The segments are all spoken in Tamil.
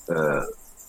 Ah,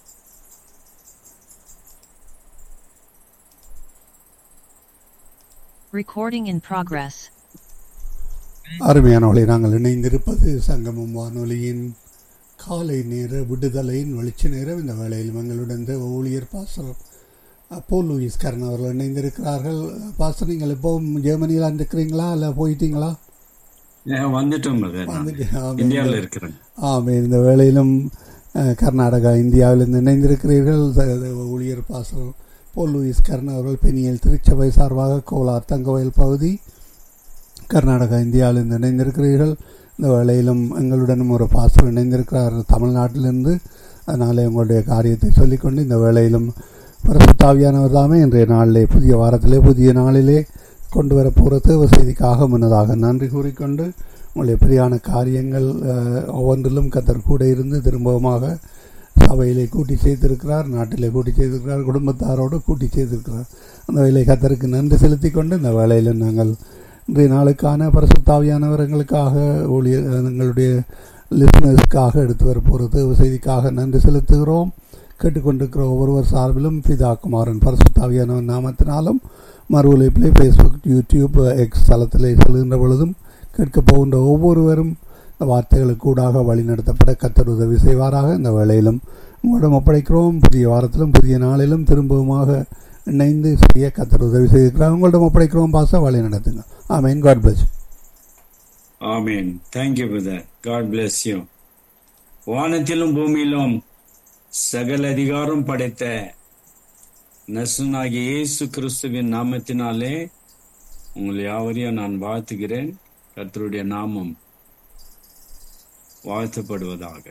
Recording in progress. அருமையானவளை நாங்கள் இணைந்திருப்பது சங்கமம் வானொலியின் காலை நேர விடுதலையின் வெளிச்ச நேரம் இந்த வேளையில் எங்களுடன் இந்த ஊழியர் பாஸ்டர் அப்போ லூயிஸ் கரண் அவர்கள் இணைந்திருக்கிறார்கள் பாஸ்டர் நீங்கள் எப்பவும் ஜெர்மனியில் இருக்கிறீங்களா இல்லை போயிட்டீங்களா ஏன் வந்துட்டோம் brother. நான் வந்துட்டு, ஆமென். இந்தியாவில் இருக்கிறேன் ஆமே இந்த வேளையிலும் அஹ், கர்நாடகா இந்தியாவிலிருந்து இணைந்திருக்கிறீர்கள் ச- ஊழியர் பாஸ்டர் போல் லூயிஸ் கர்ண் அவர்கள் பெனியல் திருச்சபை சார்பாக கோலார் தங்கவயல் பகுதி கர்நாடகா இந்தியாவிலிருந்து இணைந்திருக்கிறீர்கள் இந்த வேளையிலும் எங்களுடனும் ஒரு பாஸ்டர் இணைந்திருக்கிறார் தமிழ்நாட்டிலிருந்து அதனாலே உங்களுடைய காரியத்தை சொல்லிக்கொண்டு இந்த வேளையிலும் பரசுத்தாவியானவர் தாமே இன்றைய நாளிலே புதிய வாரத்திலே புதிய நாளிலே கொண்டு வர போகிற தேவ செய்திக்காக முன்னதாக நன்றி கூறிக்கொண்டு உங்களுடைய பிரியான காரியங்கள் அஹ், ஒவ்வொன்றிலும் கத்தர் கூட இருந்து திரும்பவுமாக சபையிலே கூட்டி செய்திருக்கிறார் நாட்டிலே கூட்டி செய்திருக்கிறார் குடும்பத்தாரோடு கூட்டி செய்திருக்கிறார் அந்த வேலை கத்தருக்கு நன்றி செலுத்தி கொண்டு இந்த வேலையில் நாங்கள் இன்றைய நாளுக்கான பரிசுத்தாவியானவர் எங்களுக்காக ஊழியர் எங்களுடைய லிஸ்னர்ஸ்க்காக எடுத்து வர போகிறது செய்திக்காக நன்றி செலுத்துகிறோம் கேட்டுக்கொண்டிருக்கிற ஒவ்வொருவர் சார்பிலும் பிதா குமாரன் பரிசுத்தாவியானவர் நாமத்தினாலும் மறு ஒலிப்பிலே ஃபேஸ்புக் யூடியூப் எக்ஸ் தளத்திலே செல்கின்ற பொழுதும் கேட்கப் போகின்ற ஒவ்வொருவரும் இந்த வார்த்தைகளுக்கு கூடாக வழிநடத்தப்பட கத்தர் உதவி செய்வாராக இந்த வேளையிலும் உங்களிடம் ஒப்படைக்கிறோம் புதிய வாரத்திலும் புதிய நாளிலும் திரும்பவுமாக இணைந்து செய்ய கத்தர் உதவி செய்திருக்கிறார் உங்களிடம் ஒப்படைக்கிறோம் பாச வழி நடத்துங்க ஆமீன் காட் பிளஸ் ஆமீன் thank you brother God bless you வானத்திலும் பூமியிலும் சகல அதிகாரம் படைத்த நசுனாகிய இயேசு கிறிஸ்துவின் நாமத்தினாலே உங்களை யாவரையும் நான் வாழ்த்துகிறேன் கர்த்தருடைய நாமம் வாழ்த்தப்படுவதாக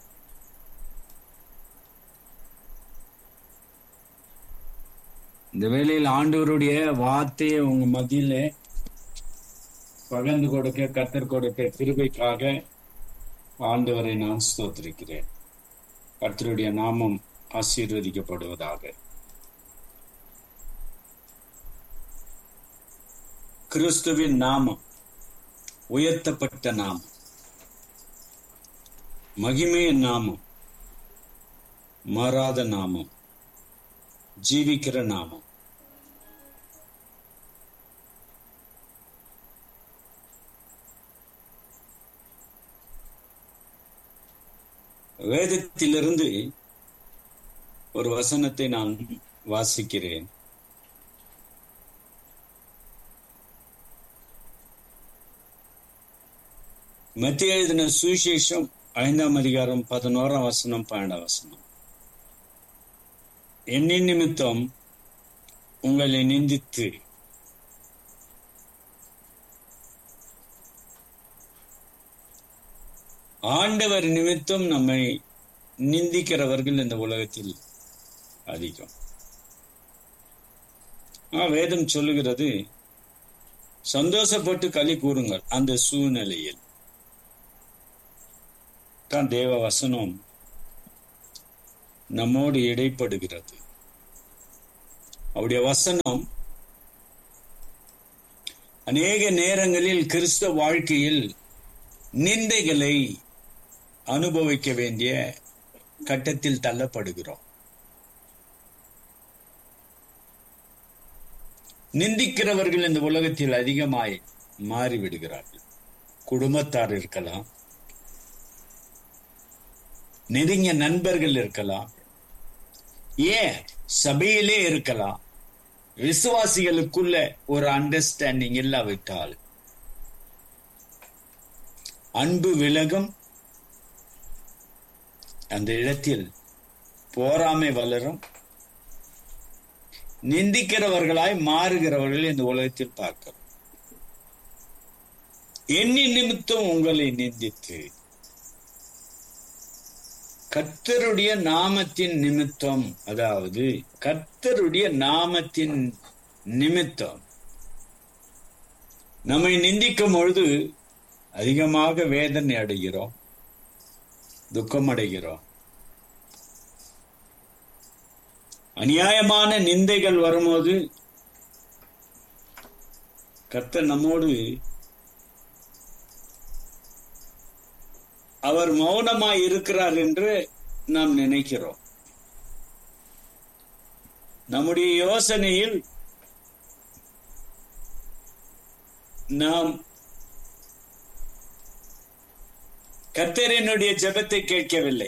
இந்த வேளையில் ஆண்டவருடைய வார்த்தையை உங்க மத்தியிலே பகிர்ந்து கொடுக்க கத்தர் கொடுக்க கிருபைக்காக ஆண்டவரை நான் ஸ்தோத்திரிக்கிறேன் கர்த்தருடைய நாமம் ஆசீர்வதிக்கப்படுவதாக கிறிஸ்துவின் நாமம் உயர்த்தப்பட்ட நாமம் மகிமையின் நாமம் மாறாத நாமம் ஜீவிக்கிற நாமம் வேதத்திலிருந்து ஒரு வசனத்தை நான் வாசிக்கிறேன் மத்திய எழுதின சுவிசேஷம் ஐந்தாம் அதிகாரம் பதினோராம் வசனம் பன்னெண்டாம் வசனம் என்னின் நிமித்தம் உங்களை நிந்தித்து ஆண்டவர் நிமித்தம் நம்மை நிந்திக்கிறவர்கள் இந்த உலகத்தில் அதிகம் ஆ, வேதம் சொல்லுகிறது சந்தோஷப்பட்டு களி கூறுங்கள் அந்த சூழ்நிலையில் தான் தேவ வசனம் நம்மோடு இடைப்படுகிறது அவருடைய வசனம் அநேக நேரங்களில் கிறிஸ்தவ வாழ்க்கையில் நிந்தைகளை அனுபவிக்க வேண்டிய கட்டத்தில் தள்ளப்படுகிறோம் நிந்திக்கிறவர்கள் இந்த உலகத்தில் அதிகமாய் மாறிவிடுகிறார்கள் குடும்பத்தார் இருக்கலாம் நெருங்கிய நண்பர்கள் இருக்கலாம் ஏன் சபையிலே இருக்கலாம் விசுவாசிகளுக்குள்ள ஒரு அண்டர்ஸ்டாண்டிங் இல்லாவிட்டால் அன்பு விலகும் அந்த இடத்தில் போராமை வளரும் நிந்திக்கிறவர்களாய் மாறுகிறவர்கள் இந்த உலகத்தில் பார்க்கிறோம் எண்ணி நிமித்தம் உங்களை நிந்தித்து கர்த்தருடைய நாமத்தின் நிமித்தம் அதாவது கர்த்தருடைய நாமத்தின் நிமித்தம் நம்மை நிந்திக்கும் பொழுது அதிகமாக வேதனை அடைகிறோம் துக்கம் அடைகிறோம் அநியாயமான நிந்தைகள் வரும்போது கர்த்தர் நம்மோடு அவர் மௌனமாய் இருக்கிறார் என்று நாம் நினைக்கிறோம் நம்முடைய யோசனையில் நாம் கர்த்தரினுடைய ஜெபத்தை கேட்கவில்லை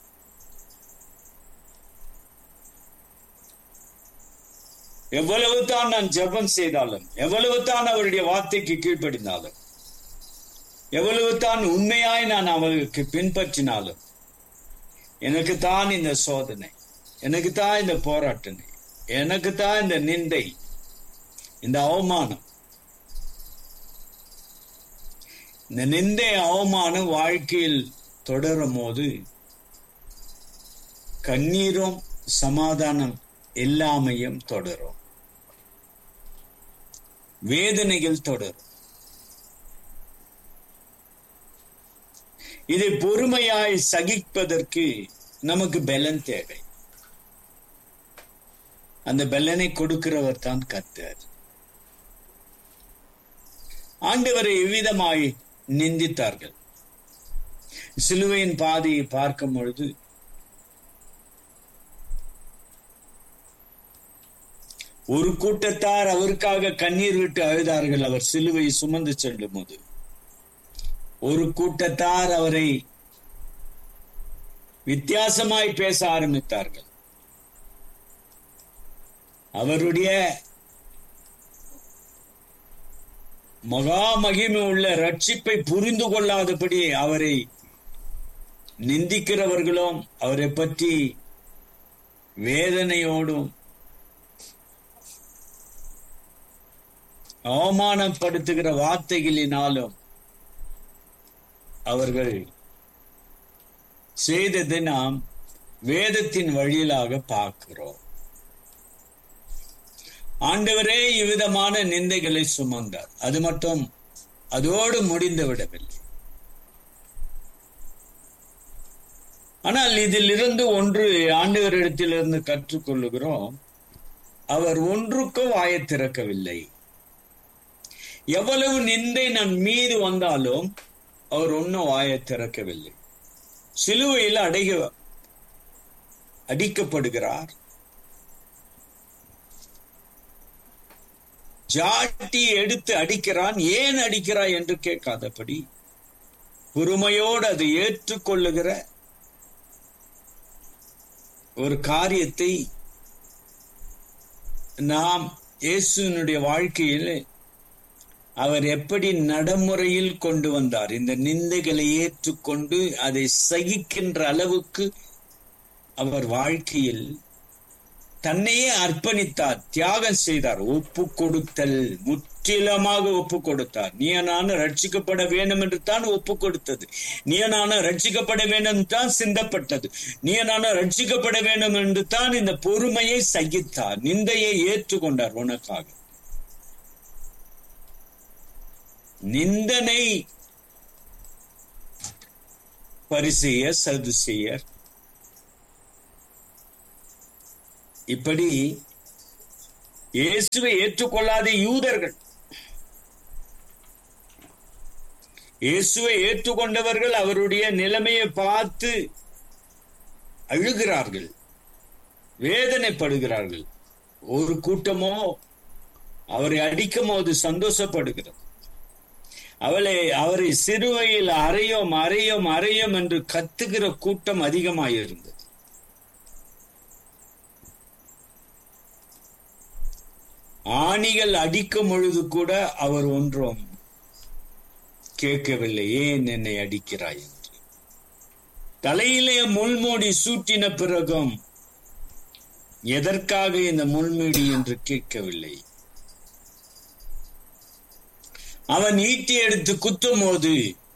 எவ்வளவு தான் நான் ஜெபம் செய்தாலும் எவ்வளவு தான் அவருடைய வார்த்தைக்கு கீழ்ப்படிந்தாலும் எவ்வளவு தான் உண்மையாய் நான் அவருக்கு பின்பற்றினாலும் எனக்கு தான் இந்த சோதனை எனக்கு தான் இந்த போராட்டனை எனக்கு தான் இந்த நிந்தை இந்த அவமானம் இந்த நிந்தை அவமானம் வாழ்க்கையில் தொடரும் போது கண்ணீரும் சமாதானம் எல்லாமையும் தொடரும் வேதனைகள் தொடரும் இதை பொறுமையாய் சகிப்பதற்கு நமக்கு பலன் தேவை அந்த பலனை கொடுக்கிறவர் தான் கர்த்தர் ஆண்டவரை எவ்விதமாய் நிந்தித்தார்கள் சிலுவையின் பாதையை பார்க்கும் பொழுது ஒரு கூட்டத்தார் அவருக்காக கண்ணீர் விட்டு அழுதார்கள் அவர் சிலுவை சுமந்து செல்லும் போது ஒரு கூட்டத்தார் அவரை வித்தியாசமாய் பேச ஆரம்பித்தார்கள் அவருடைய மகா மகிமை உள்ள ரட்சிப்பை புரிந்து கொள்ளாதபடி அவரை நிந்திக்கிறவர்களும் அவரை பற்றி வேதனையோடும் அவமானப்படுத்துகிற வார்த்தைகளினாலும் அவர்கள் செய்ததை நாம் வேதத்தின் வழியிலாக பார்க்கிறோம் ஆண்டவரே இவ்விதமான நிந்தைகளை சுமந்தார் அது மட்டும் அதோடு முடிந்து விடவில்லை ஆனால் இதிலிருந்து ஒன்று ஆண்டவரிடத்திலிருந்து கற்றுக்கொள்ளுகிறோம் அவர் ஒன்றுக்கும் வாயை திறக்கவில்லை எவ்வளவு நிந்தை நம் மீது வந்தாலும் அவர் ஒன்னும் வாயை திறக்கவில்லை சிலுவையில் அடைக அடிக்கப்படுகிறார் ஜாட்டி எடுத்து அடிக்கிறான் ஏன் அடிக்கிறாய் என்று கேட்காதபடி பொறுமையோடு அதை ஏற்றுக்கொள்ளுகிற ஒரு காரியத்தை நாம் இயேசுனுடைய வாழ்க்கையில் அவர் எப்படி நடைமுறையில் கொண்டு வந்தார் இந்த நிந்தைகளை ஏற்றுக்கொண்டு அதை சகிக்கின்ற அளவுக்கு அவர் வாழ்க்கையில் தன்னையே அர்ப்பணித்தார் தியாகம் செய்தார் ஒப்பு கொடுத்தல் முற்றிலுமாக ஒப்பு கொடுத்தார் நீ நான் ரட்சிக்கப்பட வேண்டும் என்று தான் ஒப்பு கொடுத்தது நீ நான் ரட்சிக்கப்பட வேண்டும் தான் சிந்தப்பட்டது நீ நான் ரட்சிக்கப்பட வேண்டும் என்று தான் இந்த பொறுமையை சகித்தார் நிந்தையை ஏற்றுக்கொண்டார் உனக்காக நிந்தனை பரிசெயர் சதுசெயர் இப்படி இயேசுவை ஏற்றுக்கொள்ளாத யூதர்கள் இயேசுவை ஏற்றுக்கொண்டவர்கள் அவருடைய நிலைமையை பார்த்து அழுகிறார்கள் வேதனைப்படுகிறார்கள் ஒரு கூட்டமோ அவரை அடிக்கும் போது சந்தோஷப்படுகிறது அவளை அவரை சிறுவையில் அறையோம் அறையோம் அறையோம் என்று கத்துகிற கூட்டம் அதிகமாயிருந்தது ஆணிகள் அடிக்கும் பொழுது கூட அவர் ஒன்றும் கேட்கவில்லை ஏன் என்னை அடிக்கிறாய் என்று தலையிலே முள்மூடி சூட்டின பிறகும் எதற்காக இந்த முள்மூடி என்று கேட்கவில்லை அவன் ஈட்டி எடுத்து குத்தும் போது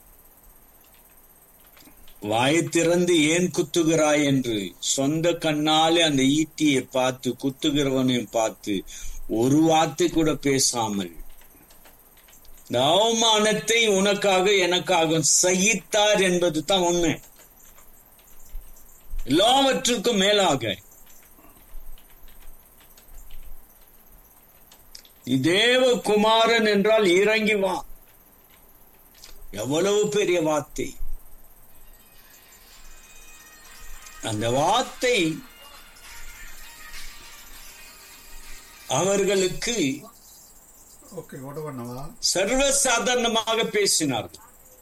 வாயை திறந்து ஏன் குத்துகிறாய் என்று சொந்த கண்ணாலே அந்த ஈட்டியை பார்த்து குத்துகிறவனையும் பார்த்து ஒரு வார்த்தை கூட பேசாமல் இந்த அவமானத்தை உனக்காக எனக்காக சகித்தார் என்பது தான் உண்மை எல்லாவற்றுக்கும் மேலாக நீ தேவகுமாரன் என்றால் இறங்கி வா எவ்வளவு பெரிய வார்த்தை அந்த வார்த்தை அவர்களுக்கு ஓகே ஓட பண்ணவா சர்வசாதாரணமாக பேசினார்கள்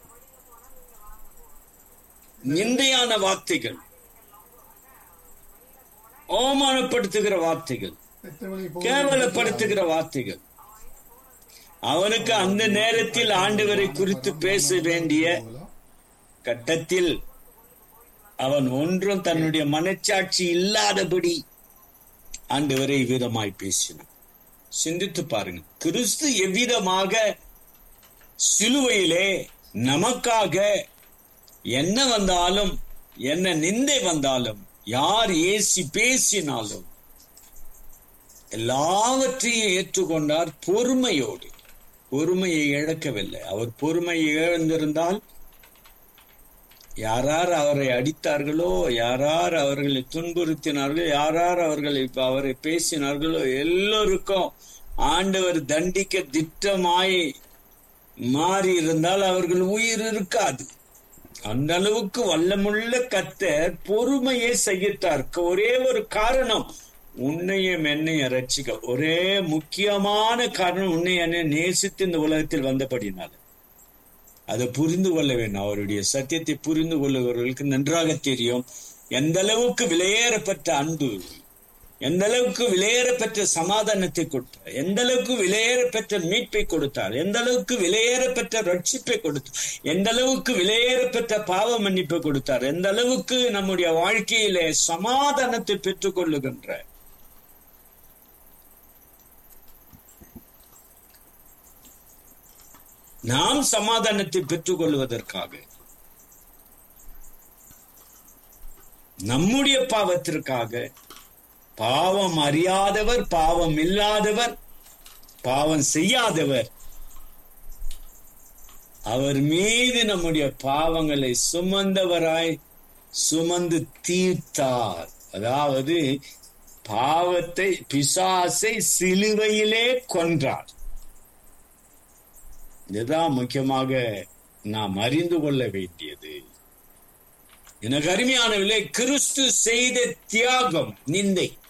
நிந்தையான வார்த்தைகள் அவமானப்படுத்துகிற வார்த்தைகள் எத்தனை மணி போகுது? கேவலப்படுத்துகிற வார்த்தைகள் அவனுக்கு அந்த நேரத்தில் ஆண்டவரை குறித்து பேச வேண்டிய கட்டத்தில் அவன் ஒன்றும் தன்னுடைய மனச்சாட்சி இல்லாதபடி ஆண்டவரை விதமாய் பேசினான் சிந்தித்து பாருங்க கிறிஸ்து எவ்விதமாக சிலுவையிலே நமக்காக என்ன வந்தாலும் என்ன நிந்தை வந்தாலும் யார் ஏசி பேசினாலும் எல்லாவற்றையும் ஏற்றுக்கொண்டார் பொறுமையோடு பொறுமையை இழக்கவில்லை அவர் பொறுமையை இழந்திருந்தால் யாரார் அவரை அடித்தார்களோ யாரார் அவர்களை துன்புறுத்தினார்களோ யாரார் அவர்களை இப்ப அவரை பேசினார்களோ எல்லோருக்கும் ஆண்டவர் தண்டிக்க திட்டமாய் மாறி இருந்தால் அவர்கள் உயிர் இருக்காது அந்த அளவுக்கு வல்லமுள்ள கத்தர் பொறுமையை சகித்தார் ஒரே ஒரு காரணம் உன்னையும் என்னையும் ரட்சிக்க ஒரே முக்கியமான காரணம் உன்னை என்னை நேசித்து இந்த உலகத்தில் வந்தபடினால அதை புரிந்து கொள்ள வேண்டும் அவருடைய சத்தியத்தை புரிந்து கொள்ளுகிறவர்களுக்கு நன்றாக தெரியும் எந்த அளவுக்கு விலையேறப்பட்ட அன்பு எந்த அளவுக்கு விலையேறப்பெற்ற சமாதானத்தை கொடுத்தார் எந்த அளவுக்கு விலையேறப்பெற்ற மீட்பை கொடுத்தார் எந்த அளவுக்கு விலையேறப்பெற்ற ரட்சிப்பை கொடுத்தார் எந்த அளவுக்கு விலையேறப்பெற்ற பாவ மன்னிப்பை கொடுத்தார் எந்த அளவுக்கு நம்முடைய வாழ்க்கையிலே சமாதானத்தை பெற்றுக் கொள்ளுகின்ற நாம் சமாதானத்தை பெற்றுக் கொள்வதற்காக நம்முடைய பாவத்திற்காக பாவம் அறியாதவர் பாவம் இல்லாதவர் பாவம் செய்யாதவர் அவர் மீது நம்முடைய பாவங்களை சுமந்தவராய் சுமந்து தீர்த்தார் அதாவது பாவத்தை பிசாசை சிலுவையிலே கொன்றார் இதுதான் முக்கியமாக நாம் அறிந்து கொள்ள வேண்டியது எனக்கு அருமையான விலை கிறிஸ்து செய்த தியாகம் நிந்தை